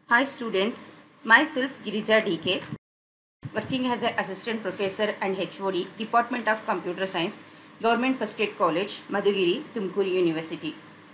Hi students, myself Girija DK, working as an assistant professor and HOD, Department of Computer Science, Government First Grade College, Madhugiri, Tumkuru University.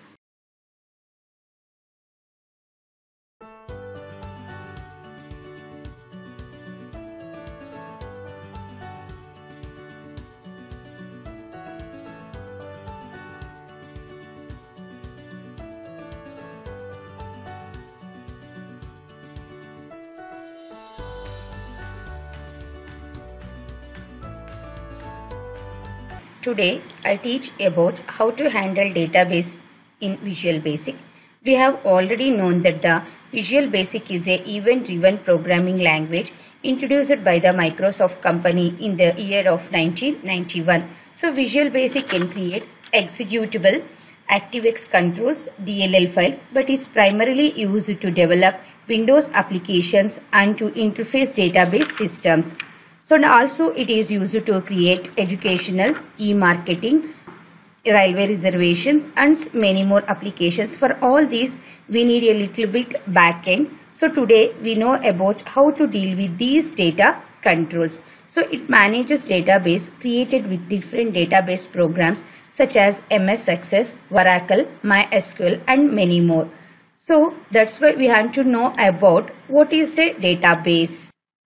Today I teach about how to handle database in Visual Basic. We have already known that the Visual Basic is a event driven programming language introduced by the Microsoft company in the year of 1991. So Visual Basic can create executable ActiveX controls DLL files but is primarily used to develop Windows applications and to interface database systems. So and also it is used to create educational, e-marketing, railway reservations and many more applications. For all these we need a little bit backend. So today we know about how to deal with these data controls. So it manages database created with different database programs such as MS Access, Oracle, MySQL and many more. So that's why we have to know about what is a database.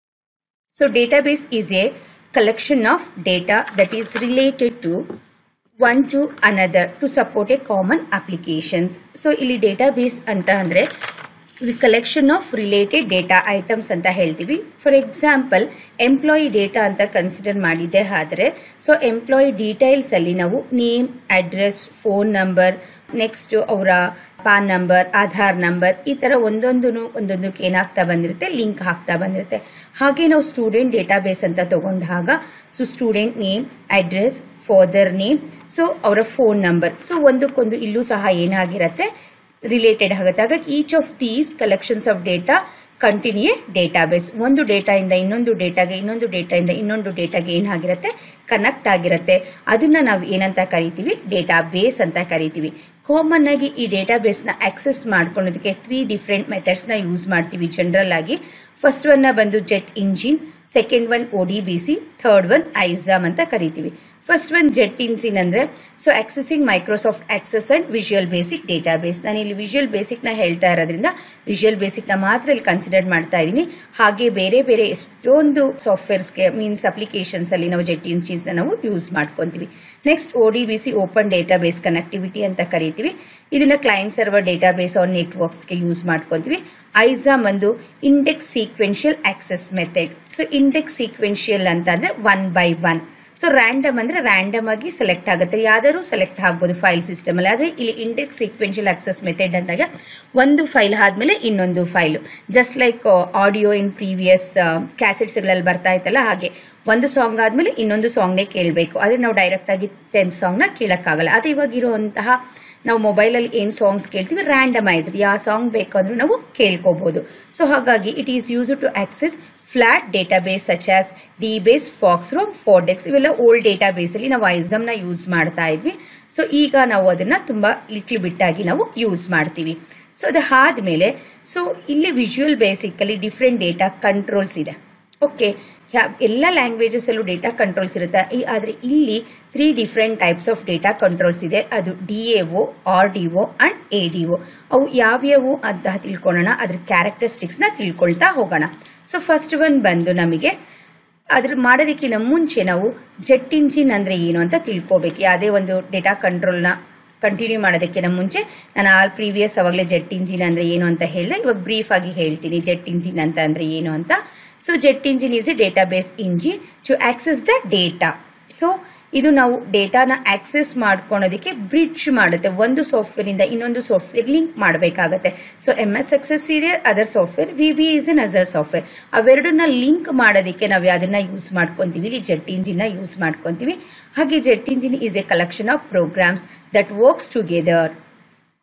So database is a collection of data that is related to one to another to support a common applications. So ಇಲ್ಲಿ database ಅಂತ ಅಂದರೆ collection of related data items ಅಂತ ಹೇಳ್ತೀವಿ for example employee data ಅಂತ consider ಮಾಡಿದ್ದೆ ಆದರೆ so employee details ಅಲ್ಲಿ ನಾವು name address phone number next ಅವರ ಪಾನ್ ನಂಬರ್ ಆಧಾರ್ ನಂಬರ್ ಈ ತರ ಒಂದೊಂದು ಒಂದೊಂದಕ್ಕೆ ಏನಾಗ್ತಾ ಬಂದಿರುತ್ತೆ ಲಿಂಕ್ ಹಾಕ್ತಾ ಬಂದಿರುತ್ತೆ ಹಾಗೆ ನಾವು ಸ್ಟೂಡೆಂಟ್ ಡೇಟಾಬೇಸ್ ಅಂತ ತಗೊಂಡಾಗ so student name address father name so ಅವರ ಫೋನ್ ನಂಬರ್ ಸೊ ಒಂದಕ್ಕೊಂದು ಇಲ್ಲೂ ಸಹ ಏನಾಗಿರುತ್ತೆ ರಿಲೇಟೆಡ್ ಆಗುತ್ತೆ ಹಾಗಾಗಿ each of these collections of data continue database ಒಂದು ಡೇಟಾಯಿಂದ ಇನ್ನೊಂದು ಡೇಟಾಗೆ ಇನ್ನೊಂದು ಡೇಟಾಯಿಂದ ಇನ್ನೊಂದು ಡೇಟಾಗೆ ಏನಾಗಿರುತ್ತೆ ಕನೆಕ್ಟ್ ಆಗಿರುತ್ತೆ ಅದನ್ನ ನಾವು ಏನಂತ ಕರಿತೀವಿ ಡೇಟಾ ಬೇಸ್ ಅಂತ ಕರಿತೀವಿ ಕಾಮನ್ ಆಗಿ ಈ ಡೇಟಾಬೇಸ್ ನ ಆಕ್ಸೆಸ್ ಮಾಡ್ಕೊಳ್ಳೋದಕ್ಕೆ ತ್ರೀ ಡಿಫ್ರೆಂಟ್ ಮೆಥಡ್ಸ್ ನ ಯೂಸ್ ಮಾಡ್ತೀವಿ ಜನರಲ್ ಆಗಿ ಫಸ್ಟ್ ಒನ್ ನ ಬಂದು jet engine second one O D B C third one ISAM ಅಂತ ಕರಿತೀವಿ ಫಸ್ಟ್ ಒನ್ ಜೆಟ್ ಇಂಜಿನ್ ಅಂದ್ರೆ so accessing Microsoft Access and Visual Basic database ನಾನು ಇಲ್ಲಿ ವಿಜುವಲ್ ಬೇಸಿಕ್ ನ ಹೇಳ್ತಾ ಇರೋದ್ರಿಂದ ವಿಜುವಲ್ ಬೇಸಿಕ್ ನ ಮಾತ್ರ ಇಲ್ಲಿ ಕನ್ಸಿಡರ್ ಮಾಡ್ತಾ ಇದ್ದೀನಿ ಹಾಗೆ ಬೇರೆ ಬೇರೆ ಎಷ್ಟೊಂದು ಸಾಫ್ಟ್ವೇರ್ಸ್ಗೆ ಮೀನ್ಸ್ ಅಪ್ಲಿಕೇಶನ್ಸ್ ಅಲ್ಲಿ ನಾವು ಜೆಟ್ ಇಂಜಿನ್ಸ್ ನಾವು ಯೂಸ್ ಮಾಡ್ಕೊಂತೀವಿ next O D B C open database connectivity ಅಂತ ಕರಿತೀವಿ ಇದನ್ನ ಕ್ಲೈಂಟ್ ಸರ್ವರ್ ಡೇಟಾಬೇಸ್ ಆನ್ ನೆಟ್ವರ್ಕ್ಸ್ಗೆ ಯೂಸ್ ಮಾಡ್ಕೊಂತೀವಿ ಐಸಾಮ್ ಒಂದು index sequential access method so index sequential ಅಂತ ಅಂದ್ರೆ one by one so random ಅಂದ್ರೆ ರ್ಯಾಂಡಮ್ ಆಗಿ ಸೆಲೆಕ್ಟ್ ಆಗುತ್ತೆ ಯಾವ್ದಾದ್ರು ಸೆಲೆಕ್ಟ್ ಆಗ್ಬೋದು ಫೈಲ್ ಸಿಸ್ಟಮ್ ಅಲ್ಲಿ ಆದ್ರೆ ಇಲ್ಲಿ ಇಂಡೆಕ್ಸ್ ಸೀಕ್ವೆನ್ಷಿಯಲ್ ಆಕ್ಸೆಸ್ ಮೆಥಡ್ ಅಂದಾಗ ಒಂದು ಫೈಲ್ ಆದ್ಮೇಲೆ ಇನ್ನೊಂದು file just like audio in previous cassettes ಗಳಲ್ಲಿ ಬರ್ತಾ ಇತ್ತಲ್ಲ ಹಾಗೆ ಒಂದು ಸಾಂಗ್ ಆದ್ಮೇಲೆ ಇನ್ನೊಂದು ಸಾಂಗ್ನೇ ಕೇಳಬೇಕು ಆದ್ರೆ ನಾವು ಡೈರೆಕ್ಟ್ ಆಗಿ ಟೆಂತ್ ಸಾಂಗ್ ನ ಕೇಳಕ್ಕಾಗಲ್ಲ ಅದು ಇವಾಗ ಇರುವಂತಹ ನಾವು ಮೊಬೈಲಲ್ಲಿ ಏನು ಸಾಂಗ್ಸ್ ಕೇಳ್ತೀವಿ ರ್ಯಾಂಡಮೈಸ್ಡ್ ಯಾವ ಸಾಂಗ್ ಬೇಕಾದ್ರೂ ನಾವು ಕೇಳ್ಕೋಬಹುದು ಸೊ ಹಾಗಾಗಿ it is use to access flat database such as dBase Fox ರೋಮ್ ಫೋರ್ಡೆಕ್ಸ್ ಇವೆಲ್ಲ ಓಲ್ಡ್ ಡೇಟಾಬೇಸ್ ಅಲ್ಲಿ ನಾವು ಐಸಮ್ ನ ಯೂಸ್ ಮಾಡ್ತಾ ಇದ್ವಿ ಸೊ ಈಗ ನಾವು ಅದನ್ನ ತುಂಬಾ ಲಿಟ್ಲ್ ಬಿಟ್ ಆಗಿ ನಾವು ಯೂಸ್ ಮಾಡ್ತೀವಿ ಸೊ ಅದಾದ್ಮೇಲೆ ಸೊ ಇಲ್ಲಿ visual basically different data controls ಇದೆ ಓಕೆ ಎಲ್ಲ ಲ್ಯಾಂಗ್ವೇಜಸ್ ಅಲ್ಲೂ ಡೇಟಾ ಕಂಟ್ರೋಲ್ಸ್ ಇರುತ್ತೆ ಆದ್ರೆ ಇಲ್ಲಿ three different types of data controls ಇದೆ ಅದು D A O R D O and A D O ಅವು ಯಾವ್ಯಾವು ಅಂತ ತಿಳ್ಕೊಳ್ಳೋಣ ಅದ್ರ ಕ್ಯಾರೆಕ್ಟರಿಸ್ಟಿಕ್ಸ್ ನ ತಿಳ್ಕೊಳ್ತಾ ಹೋಗೋಣ ಸೊ ಫಸ್ಟ್ ಒನ್ ಬಂದು ನಮಗೆ ಅದ್ರ ಮಾಡೋದಕ್ಕಿಂತ ಮುಂಚೆ ನಾವು ಜೆಟ್ ಇಂಜಿನ್ ಅಂದ್ರೆ ಏನು ಅಂತ ತಿಳ್ಕೊಬೇಕು ಯಾವುದೇ ಒಂದು ಡೇಟಾ ಕಂಟ್ರೋಲ್ನ ಕಂಟಿನ್ಯೂ ಮಾಡೋದಕ್ಕಿಂತ ಮುಂಚೆ ನಾನು ಆಲ್ ಪ್ರೀವಿಯಸ್ ಅವಾಗಲೇ ಜೆಟ್ ಇಂಜಿನ್ ಅಂದ್ರೆ ಏನು ಅಂತ ಹೇಳಿದೆ ಇವಾಗ ಬ್ರೀಫ್ ಆಗಿ ಹೇಳ್ತೀನಿ ಜೆಟ್ ಇಂಜಿನ್ ಅಂತ ಅಂದ್ರೆ ಏನು ಅಂತ so jet engine is a database engine to access the data so ಇದು ನಾವು ಡೇಟಾನ ಆಕ್ಸೆಸ್ ಮಾಡ್ಕೊಳೋದಕ್ಕೆ ಬ್ರಿಡ್ಜ್ ಮಾಡುತ್ತೆ ಒಂದು ಸಾಫ್ಟ್ವೇರ್ ಇಂದ ಇನ್ನೊಂದು ಸಾಫ್ಟ್ವೇರ್ ಲಿಂಕ್ ಮಾಡಬೇಕಾಗತ್ತೆ ಸೊ ಎಂ ಎಸ್ ಎಕ್ಸೆಸ್ ಇದೆ other software V B is an other software ಅವೆರಡನ್ನ ಲಿಂಕ್ ಮಾಡೋದಕ್ಕೆ ನಾವು ಯಾವ್ದನ್ನ ಯೂಸ್ ಮಾಡ್ಕೊಂತೀವಿ ಇಲ್ಲಿ ಜೆಟ್ ಇಂಜಿನ್ ನ ಯೂಸ್ ಮಾಡ್ಕೊಂತೀವಿ ಹಾಗೆ jet engine is a collection of programs that works together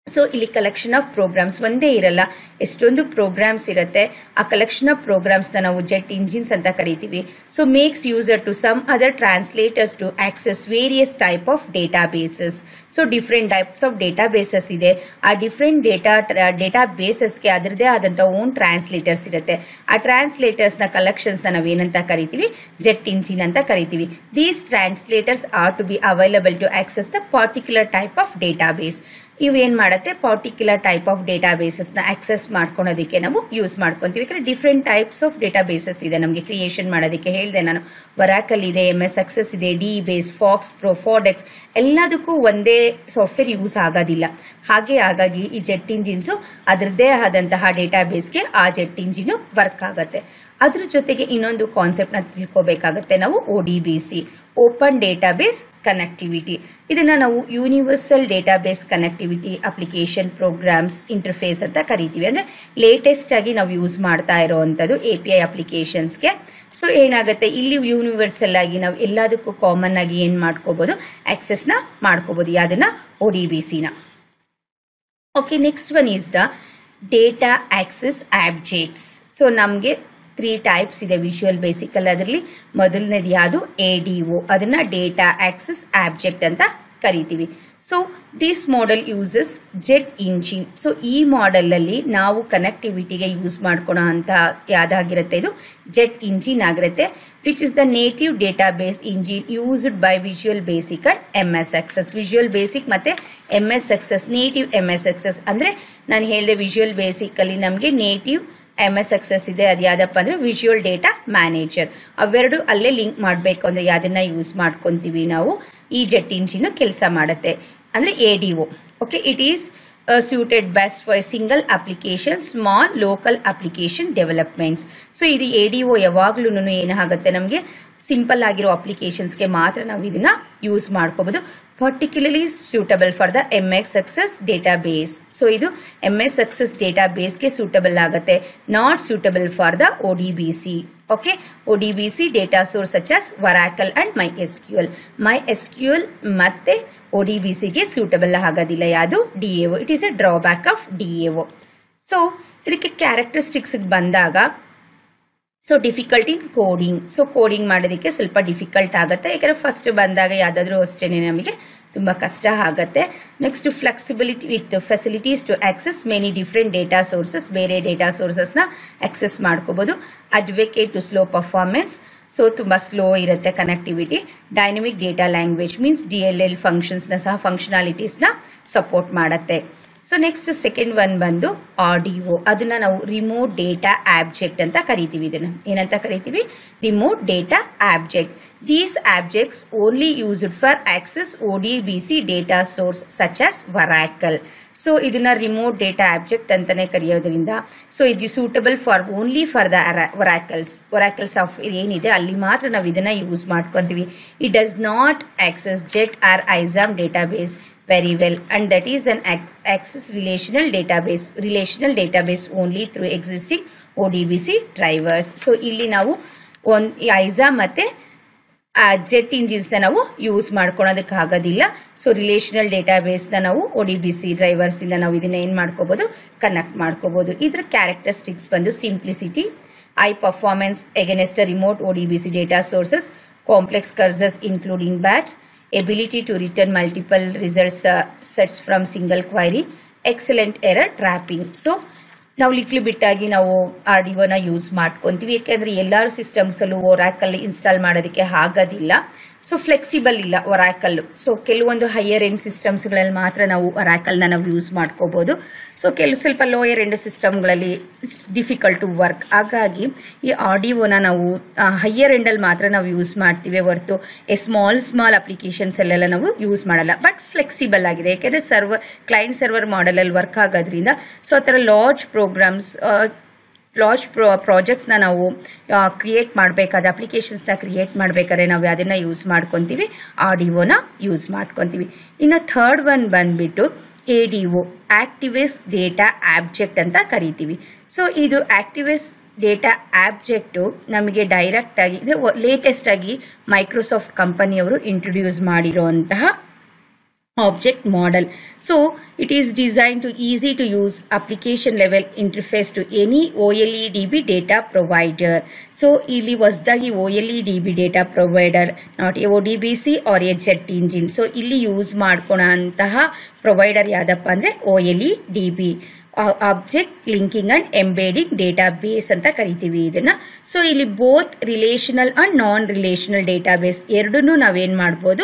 so ಇಲ್ಲಿ ಕಲೆಕ್ಷನ್ ಆಫ್ ಪ್ರೋಗ್ರಾಮ್ಸ್ ಒಂದೇ ಇರಲ್ಲ ಎಷ್ಟೊಂದು ಪ್ರೋಗ್ರಾಮ್ಸ್ ಇರುತ್ತೆ ಆ ಕಲೆಕ್ಷನ್ ಆಫ್ ಪ್ರೋಗ್ರಾಮ್ಸ್ನ ನಾವು ಜೆಟ್ ಇಂಜಿನ್ಸ್ ಅಂತ ಕರಿತೀವಿ so makes user to some other translators to access various type of databases so different types of databases ಇದೆ ಆ ಡಿಫ್ರೆಂಟ್ ಡೇಟಾ ಡೇಟಾ ಬೇಸಸ್ಗೆ ಅದರದೇ ಆದಂಥ ಓನ್ ಟ್ರಾನ್ಸ್ಲೇಟರ್ಸ್ ಇರುತ್ತೆ ಆ ಟ್ರಾನ್ಸ್ಲೇಟರ್ಸ್ನ ಕಲೆಕ್ಷನ್ಸ್ನ ನಾವೇನಂತ ಕರಿತೀವಿ ಜೆಟ್ ಇಂಜಿನ್ ಅಂತ ಕರಿತೀವಿ these translators are to be available to access the particular type of database ಇವೇನ್ ಮಾಡುತ್ತೆ ಪರ್ಟಿಕ್ಯುಲರ್ ಟೈಪ್ ಆಫ್ ಡೇಟಾ ಬೇಸಸ್ನ ಆಕ್ಸೆಸ್ ಮಾಡ್ಕೊಳೋದಕ್ಕೆ ನಾವು ಯೂಸ್ ಮಾಡ್ಕೊಂತೀವಿ ಯಾಕಂದ್ರೆ different types of databases ಇದೆ ನಮಗೆ ಕ್ರಿಯೇಷನ್ ಮಾಡೋದಕ್ಕೆ ಹೇಳಿದೆ ನಾನು ವರಾಕಲ್ ಇದೆ ಎಮ್ ಎಸ್ ಸಕ್ಸಸ್ ಇದೆ ಡಿ ಬೇಸ್ ಫಾಕ್ಸ್ ಪ್ರೋ ಫೋರ್ಡೆಕ್ಸ್ ಎಲ್ಲದಕ್ಕೂ ಒಂದೇ ಸಾಫ್ಟ್ವೇರ್ ಯೂಸ್ ಆಗೋದಿಲ್ಲ ಹಾಗೆ ಹಾಗಾಗಿ ಈ ಜೆಟ್ ಇಂಜಿನ್ಸು ಅದರದ್ದೇ ಆದಂತಹ ಡೇಟಾ ಬೇಸ್ಗೆ ಆ ಜೆಟ್ ಇಂಜಿನ್ ವರ್ಕ್ ಆಗುತ್ತೆ ಅದ್ರ ಜೊತೆಗೆ ಇನ್ನೊಂದು ಕಾನ್ಸೆಪ್ಟ್ನ ತಿಳ್ಕೊಬೇಕಾಗತ್ತೆ ನಾವು O D B C open database connectivity ಇದನ್ನ ನಾವು universal database connectivity application programs interface ಅಂತ ಕರಿತೀವಿ ಅಂದ್ರೆ ಲೇಟೆಸ್ಟ್ ಆಗಿ ನಾವು ಯೂಸ್ ಮಾಡ್ತಾ ಇರೋವಂಥದ್ದು ಎ ಪಿ ಐ ಅಪ್ಲಿಕೇಶನ್ಸ್ಗೆ ಸೊ ಏನಾಗುತ್ತೆ ಇಲ್ಲಿ ಯೂನಿವರ್ಸಲ್ ಆಗಿ ನಾವು ಎಲ್ಲದಕ್ಕೂ ಕಾಮನ್ ಆಗಿ ಏನು ಮಾಡ್ಕೋಬಹುದು ಆಕ್ಸೆಸ್ನ ಮಾಡ್ಕೋಬಹುದು ಯಾವ್ದನ್ನ ಒ ಡಿ ಬಿ ಸಿನ okay next one is the data access objects so ನಮಗೆ ತ್ರೀ ಟೈಪ್ಸ್ ಇದೆ ವಿಜುವಲ್ ಬೇಸಿಕಲ್ ಅದರಲ್ಲಿ ಮೊದಲನೇದು ಯಾವುದು ಎ ಡಿ ಒ ಅದನ್ನ ಡೇಟಾ ಆಕ್ಸೆಸ್ ಆಬ್ಜೆಕ್ಟ್ ಅಂತ ಕರಿತೀವಿ so this model uses jet engine so ಈ ಮಾಡೆಲ್ ಅಲ್ಲಿ ನಾವು ಕನೆಕ್ಟಿವಿಟಿಗೆ ಯೂಸ್ ಮಾಡ್ಕೊಳೋ ಅಂತ ಯಾವ್ದಾಗಿರುತ್ತೆ ಇದು ಜೆಟ್ ಇಂಜಿನ್ ಆಗಿರುತ್ತೆ which is the native database engine used by Visual Basic and M S access Visual Basic ಮತ್ತೆ M S access native M S access ಅಂದ್ರೆ ನಾನು ಹೇಳಿದೆ ವಿಜುವಲ್ ಬೇಸಿಕ್ ಅಲ್ಲಿ ನಮಗೆ ನೇಟಿವ್ ಎಂ ಎಸ್ ಎಕ್ಸಸ್ ಇದೆ ಅದು ಯಾವ್ದಪ್ಪ ಅಂದ್ರೆ ವಿಜುವಲ್ ಡೇಟಾ ಮ್ಯಾನೇಜರ್ ಅವೆರಡು ಅಲ್ಲೇ ಲಿಂಕ್ ಮಾಡಬೇಕು ಅಂದ್ರೆ ಯಾವ್ದನ್ನ ಯೂಸ್ ಮಾಡ್ಕೊಂತೀವಿ ನಾವು ಈ ಜೆಟ್ ಇಂಜಿನ್ ಕೆಲಸ ಮಾಡುತ್ತೆ ಅಂದ್ರೆ A D O okay it is suited best for a single application small local application developments so ಇದು ಎ ಡಿ ಒ ಯಾವಾಗ್ಲೂ ಏನಾಗುತ್ತೆ ನಮಗೆ ಸಿಂಪಲ್ ಆಗಿರೋ ಅಪ್ಲಿಕೇಶನ್ಸ್ಗೆ ಮಾತ್ರ ನಾವು ಇದನ್ನ ಯೂಸ್ ಮಾಡ್ಕೋಬಹುದು particularly suitable for the M X access database so ಇದು ಎಮ್ ಎಸ್ ಸಕ್ಸಸ್ ಡೇಟಾ ಬೇಸ್ಗೆ ಸೂಟಬಲ್ ಆಗುತ್ತೆ not suitable for the O D B C okay O D B C data source such as Oracle and My S Q L My S Q L ಮತ್ತೆ O D B ಸಿಗೆ suitable ಆಗೋದಿಲ್ಲ ಯಾವುದು D A it is a drawback of D A so ಇದಕ್ಕೆ characteristics ಬಂದಾಗ so difficult in coding so coding ಮಾಡೋದಕ್ಕೆ ಸ್ವಲ್ಪ difficult ಆಗುತ್ತೆ ಯಾಕಂದ್ರೆ ಫಸ್ಟ್ ಬಂದಾಗ ಯಾವುದಾದ್ರೂ ಅಷ್ಟೇ ನಮಗೆ ತುಂಬ ಕಷ್ಟ ಆಗುತ್ತೆ next flexibility with facilities to access many different data sources ಬೇರೆ ಡೇಟಾ ಸೋರ್ಸಸ್ನ ಆಕ್ಸೆಸ್ ಮಾಡ್ಕೋಬಹುದು advocate to slow performance so ತುಂಬ ಸ್ಲೋ ಇರುತ್ತೆ connectivity dynamic data language means D L L ಫಂಕ್ಷನ್ಸ್ನ ಸಹ ಫಂಕ್ಷನಾಲಿಟೀಸ್ನ ಸಪೋರ್ಟ್ ಮಾಡುತ್ತೆ ಸೊ ನೆಕ್ಸ್ಟ್ ಸೆಕೆಂಡ್ ಒನ್ ಬಂದು ಆಡಿಯೋ ಅದನ್ನ ನಾವು ರಿಮೋಟ್ ಡೇಟಾ ಆಬ್ಜೆಕ್ಟ್ ಅಂತ ಕರಿತೀವಿ ಇದನ್ನ ಏನಂತ ಕರಿತೀವಿ remote data object these objects only used for access O D B C data source such as Oracle so ಇದನ್ನ ರಿಮೋಟ್ ಡೇಟಾ ಆಬ್ಜೆಕ್ಟ್ ಅಂತಾನೆ ಕರೆಯೋದ್ರಿಂದ ಸೊ ಇದು suitable for only for the Oracles Oracle software ಏನಿದೆ ಅಲ್ಲಿ ಮಾತ್ರ ನಾವು ಇದನ್ನ use ಮಾಡ್ಕೊಂತೀವಿ it does not access jet or ISAM database very well and that is an ac- access relational database relational database only through existing ODBC drivers so ಇಲ್ಲಿ ನಾವು ಒಂದು ಐಸಾ ಮತ್ತೆ ಜೆಟ್ ಇಂಜಿನ್ಸ್ನ ನಾವು ಯೂಸ್ ಮಾಡ್ಕೊಳೋದಕ್ಕೆ ಆಗೋದಿಲ್ಲ ಸೊ ರಿಲೇಷನಲ್ ಡೇಟಾಬೇಸ್ನ ನಾವು O D B C ಡ್ರೈವರ್ಸಿಂದ ನಾವು ಇದನ್ನ ಏನು ಮಾಡ್ಕೋಬೋದು ಕನೆಕ್ಟ್ ಮಾಡ್ಕೋಬೋದು ಇದ್ರ ಕ್ಯಾರೆಕ್ಟರಿಸ್ಟಿಕ್ಸ್ ಬಂದು simplicity I performance against remote O D B C data sources complex cursors including batch ability to return multiple results uh, sets from single query excellent error trapping so ನಾವು ಲಿಟ್ಲಿ ಬಿಟ್ಟಾಗಿ ನಾವು R D ಒನ use ಮಾಡ್ಕೊತೀವಿ ಯಾಕೆಂದ್ರೆ ಎಲ್ಲರೂ ಸಿಸ್ಟಮ್ಸಲ್ಲೂ Oracle install ಮಾಡೋದಕ್ಕೆ ಆಗೋದಿಲ್ಲ so flexible ಇಲ್ಲ Oracle so ಕೆಲವೊಂದು higher end ಸಿಸ್ಟಮ್ಸ್ಗಳಲ್ಲಿ ಮಾತ್ರ ನಾವು ಒರಾಕಲ್ನ ನಾವು ಯೂಸ್ ಮಾಡ್ಕೋಬೋದು ಸೊ ಕೆಲವು ಸ್ವಲ್ಪ ಲೋಯರ್ ಎಂಡ್ ಸಿಸ್ಟಮ್ಗಳಲ್ಲಿ ಡಿಫಿಕಲ್ಟ್ ಟು ವರ್ಕ್ ಹಾಗಾಗಿ ಈ ಆಡಿಯೋನ ನಾವು ಹೈಯರ್ ಎಂಡಲ್ಲಿ ಮಾತ್ರ ನಾವು ಯೂಸ್ ಮಾಡ್ತೀವಿ ಹೊರತು ಎ ಸ್ಮಾಲ್ ಸ್ಮಾಲ್ ಅಪ್ಲಿಕೇಶನ್ಸ್ ಅಲ್ಲೆಲ್ಲ ನಾವು ಯೂಸ್ ಮಾಡಲ್ಲ ಬಟ್ ಫ್ಲೆಕ್ಸಿಬಲ್ ಆಗಿದೆ ಯಾಕೆಂದರೆ ಸರ್ವರ್ ಕ್ಲೈಂಟ್ ಸರ್ವರ್ ಮಾಡೆಲಲ್ಲಿ ವರ್ಕ್ ಆಗೋದ್ರಿಂದ ಸೊ ಆ ಥರ ಲಾರ್ಜ್ ಪ್ರೋಗ್ರಾಮ್ಸ್ ಲಾರ್ಜ್ ಪ್ರೋ ಪ್ರಾಜೆಕ್ಟ್ಸ್ನ ನಾವು ಕ್ರಿಯೇಟ್ ಮಾಡಬೇಕಾದ್ರೆ ಅಪ್ಲಿಕೇಶನ್ಸ್ನ ಕ್ರಿಯೇಟ್ ಮಾಡಬೇಕಾದ್ರೆ ನಾವು ಅದನ್ನು ಯೂಸ್ ಮಾಡ್ಕೊತೀವಿ ಆಡಿಯೋನ ಯೂಸ್ ಮಾಡ್ಕೊತೀವಿ ಇನ್ನು ಥರ್ಡ್ ಒನ್ ಬಂದ್ಬಿಟ್ಟು A D O ActiveX data object ಅಂತ ಕರಿತೀವಿ ಸೊ ಇದು ಆಕ್ಟಿವೇಸ್ ಡೇಟಾ ಆಬ್ಜೆಕ್ಟು ನಮಗೆ ಡೈರೆಕ್ಟ್ ಆಗಿ ಲೇಟೆಸ್ಟ್ ಆಗಿ ಮೈಕ್ರೋಸಾಫ್ಟ್ ಕಂಪನಿಯವರು ಇಂಟ್ರೊಡ್ಯೂಸ್ ಮಾಡಿರುವಂತಹ object model. So it is designed to easy to use application level interface to any OLEDB data provider. So ಇಲ್ಲಿ ಹೊಸದಾಗಿ OLEDB data provider not a ODBC or a jet engine. So ಇಲ್ಲಿ use ಮಾಡ್ಕೊಳಂತಹ provider ಯಾವ್ದಪ್ಪ ಅಂದ್ರೆ OLEDB. Object linking and embedding database ಅಂತ ಕರಿತೀವಿ ಇದನ್ನ so ಇಲ್ಲಿ both relational and non relational database ಎರಡನ್ನೂ ನಾವೇನ್ ಮಾಡ್ಬೋದು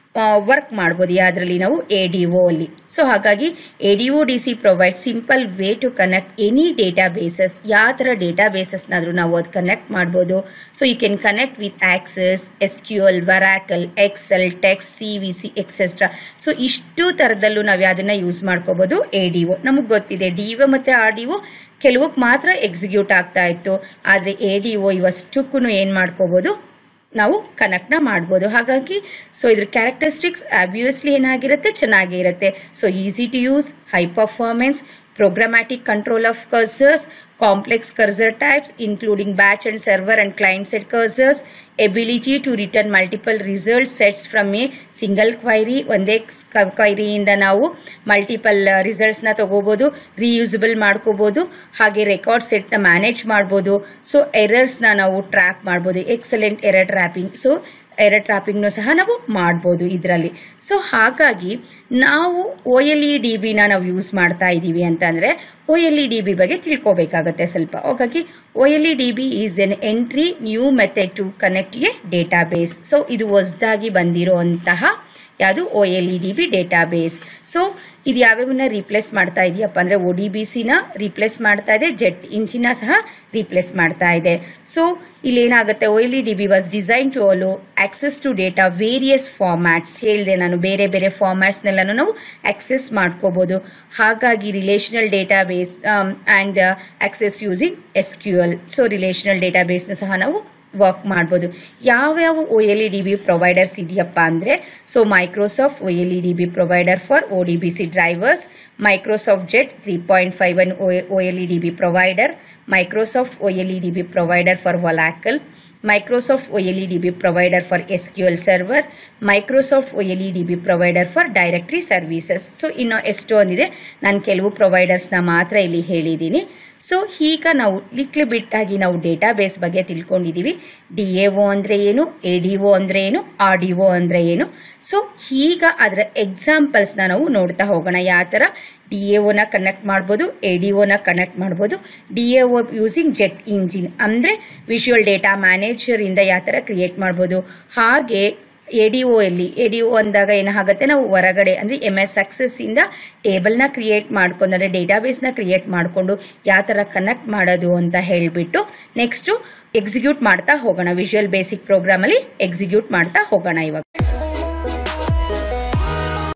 ವರ್ಕ್ ಮಾಡ್ಬೋದು ಯಾವ್ದ್ರಲ್ಲಿ ನಾವು ಎ ಡಿ ಒ ಅಲ್ಲಿ ಸೊ ಹಾಗಾಗಿ A D O D C provide simple way to connect any databases ಯಾವ ಥರ ಡೇಟಾ ಬೇಸಸ್ನಾದ್ರೂ ನಾವು ಅದು ಕನೆಕ್ಟ್ ಮಾಡ್ಬೋದು so you can connect with access S Q L Oracle Excel text C V C extra so ಇಷ್ಟು ಥರದಲ್ಲೂ ನಾವು ಯಾವ್ದನ್ನ ಯೂಸ್ ಮಾಡ್ಕೋಬಹುದು ಎ ಡಿ ಒ ನಮಗೆ ಗೊತ್ತಿದೆ ಡಿ ಒ ಮತ್ತೆ ಆರ್ ಡಿ ಒ ಕೆಲವಕ್ಕೆ ಮಾತ್ರ ಎಕ್ಸಿಕ್ಯೂಟ್ ಆಗ್ತಾ ಇತ್ತು ಆದರೆ ಎ ಡಿ ಒ ಇವಷ್ಟಕ್ಕೂ ಏನು ಮಾಡ್ಕೋಬಹುದು ನಾವು ಕನೆಕ್ಟ್ನ ಮಾಡ್ಬೋದು ಹಾಗಾಗಿ ಸೊ ಇದ್ರ ಕ್ಯಾರೆಕ್ಟರಿಸ್ಟಿಕ್ಸ್ ಆಬ್ವಿಯಸ್ಲಿ ಏನಾಗಿರುತ್ತೆ ಚೆನ್ನಾಗೇ ಇರುತ್ತೆ so easy to use high performance programmatic control of cursors, complex cursor types including batch and server and client set cursors, ability to return multiple result sets from a single query, ಒಂದೇ ಕ್ವೈರಿಯಿಂದ ನಾವು multiple ರಿಸಲ್ಟ್ಸ್ನ ತಗೋಬೋದು reusable ಮಾಡ್ಕೋಬೋದು ಹಾಗೆ record ಸೆಟ್ನ manage ಮಾಡ್ಬೋದು so ಎರರ್ಸ್ನ ನಾವು trap ಮಾಡ್ಬೋದು excellent error trapping so error ಟ್ರಾಪಿಂಗ್ನು ಸಹ ನಾವು ಮಾಡ್ಬೋದು ಇದರಲ್ಲಿ ಸೊ ಹಾಗಾಗಿ ನಾವು ಒ ಎಲ್ ಇ ಡಿ ಬಿನ ನಾವು ಯೂಸ್ ಮಾಡ್ತಾ ಇದ್ದೀವಿ ಅಂತಂದರೆ O L E D B ಬಗ್ಗೆ ತಿಳ್ಕೊಬೇಕಾಗತ್ತೆ ಸ್ವಲ್ಪ ಹಾಗಾಗಿ O L E D B is an entry new method to connect a database so ಇದು ಹೊಸದಾಗಿ ಬಂದಿರುವಂತಹ ಯಾವುದು O L E D B data database so ಇದು ಯಾವ್ಯಾವನ್ನ ರೀಪ್ಲೇಸ್ ಮಾಡ್ತಾ ಇದೆಯಪ್ಪ ಅಂದರೆ ಒ ಡಿ ಬಿ ಸಿನ ರೀಪ್ಲೇಸ್ ಮಾಡ್ತಾ ಇದೆ ಜೆಟ್ ಇಂಚಿನ ಸಹ ರೀಪ್ಲೇಸ್ ಮಾಡ್ತಾ ಇದೆ ಸೊ ಇಲ್ಲಿ ಏನಾಗುತ್ತೆ O L E D B was design to allow access to data various formats ಹೇಳಿದೆ ನಾನು ಬೇರೆ ಬೇರೆ ಫಾರ್ಮ್ಯಾಟ್ಸ್ನೆಲ್ಲನೂ ನಾವು ಆಕ್ಸೆಸ್ ಮಾಡ್ಕೋಬೋದು ಹಾಗಾಗಿ relational database and access using S Q L so relational data ಬೇಸ್ನು ಸಹ ನಾವು ವರ್ಕ್ ಮಾಡ್ಬೋದು ಯಾವ್ಯಾವ O L E D B providers ಇದೆಯಪ್ಪ ಅಂದರೆ so Microsoft O L E D B provider for O D B C drivers Microsoft jet three point five one O L E D B provider Microsoft O L E D B provider for Oracle Microsoft O L E D B provider for S Q L server Microsoft O L E D B provider for directory services so ಇನ್ನು ಎಷ್ಟೊಂದಿದೆ ನಾನು ಕೆಲವು ಪ್ರೊವೈಡರ್ಸ್ನ ಮಾತ್ರ ಇಲ್ಲಿ ಹೇಳಿದ್ದೀನಿ so ಈಗ ನಾವು little bit ಆಗಿ ನಾವು ಡೇಟಾ ಬೇಸ್ ಬಗ್ಗೆ ತಿಳ್ಕೊಂಡಿದ್ದೀವಿ ಡಿ ಎ ಒ ಅಂದರೆ ಏನು ಎ ಡಿ ಒ ಅಂದರೆ ಏನು ಆರ್ ಡಿ ಒ ಅಂದರೆ ಏನು ಸೊ ಈಗ ಅದರ ಎಕ್ಸಾಂಪಲ್ಸ್ನ ನಾವು ನೋಡ್ತಾ ಹೋಗೋಣ ಯಾವ ಥರ ಡಿ ಎ ಒನ ಕನೆಕ್ಟ್ ಮಾಡ್ಬೋದು ಎ ಡಿ ಒನ ಕನೆಕ್ಟ್ ಮಾಡ್ಬೋದು D A O using jet engine ಅಂದರೆ ವಿಷುವಲ್ ಡೇಟಾ ಮ್ಯಾನೇಜರಿಂದ ಯಾವ ಥರ ಕ್ರಿಯೇಟ್ ಮಾಡ್ಬೋದು ಹಾಗೆ ಎ ಡಿ ಒ ಅಲ್ಲಿ ಎ ಡಿ ಒ ಅಂದಾಗ ಏನಾಗುತ್ತೆ ನಾವು ಹೊರಗಡೆ ಅಂದರೆ ಎಮ್ ಎಸ್ ಸಕ್ಸಸ್ ಇಂದ ಟೇಬಲ್ನ ಕ್ರಿಯೇಟ್ ಮಾಡ್ಕೊಂಡು ಅಂದರೆ ಡೇಟಾಬೇಸ್ನ ಕ್ರಿಯೇಟ್ ಮಾಡಿಕೊಂಡು ಯಾವ ಥರ ಕನೆಕ್ಟ್ ಮಾಡೋದು ಅಂತ ಹೇಳಿಬಿಟ್ಟು ನೆಕ್ಸ್ಟು ಎಕ್ಸಿಕ್ಯೂಟ್ ಮಾಡ್ತಾ ಹೋಗೋಣ ವಿಷುವಲ್ ಬೇಸಿಕ್ ಪ್ರೋಗ್ರಾಮಲ್ಲಿ ಎಕ್ಸಿಕ್ಯೂಟ್ ಮಾಡ್ತಾ ಹೋಗೋಣ ಇವಾಗ